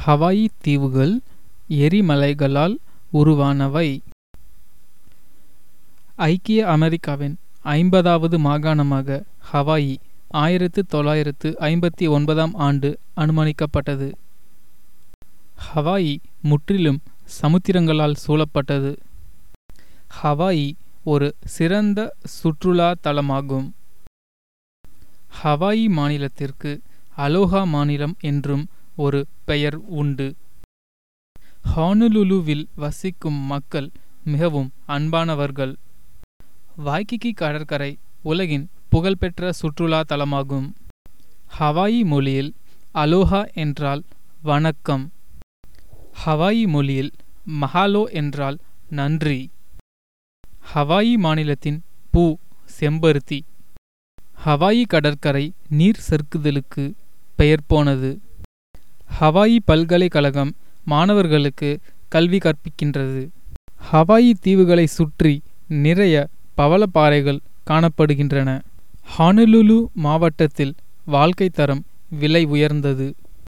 Hawaii தீவுகள் எரிமலைகளால் உருவானவை ஐக்கிய அமெரிக்காவின் ஐம்பதாவது மாகாணமாக ஹவாய் ஆயிரத்து தொள்ளாயிரத்து ஐம்பத்தி ஒன்பதாம் ஆண்டு அனுமானிக்கப்பட்டது ஹவாய் முற்றிலும் சமுத்திரங்களால் சூழப்பட்டது ஹவாய் ஒரு சிறந்த சுற்றுலா தலமாகும் ஹவாய் மாநிலத்திற்கு அலோஹா மாநிலம் என்றும் ஒரு பெயர் உண்டு ஹானுலுலுவில் வசிக்கும் மக்கள் மிகவும் அன்பானவர்கள் வாய்கிகி கடற்கரை உலகின் புகழ்பெற்ற சுற்றுலா தலமாகும் ஹவாயி மொழியில் அலோஹா என்றால் வணக்கம் ஹவாயி மொழியில் மஹாலோ என்றால் நன்றி ஹவாயி மாநிலத்தின் பூ செம்பருத்தி ஹவாயி கடற்கரை நீர் சறுக்குதலுக்கு பெயர் போனது ஹவாயி பல்கலைக்கழகம் மாணவர்களுக்கு கல்வி கற்பிக்கின்றது ஹவாயி தீவுகளை சுற்றி நிறைய பவளப்பாறைகள் காணப்படுகின்றன ஹானுலுலு மாவட்டத்தில் வாழ்க்கை தரம் விலை உயர்ந்தது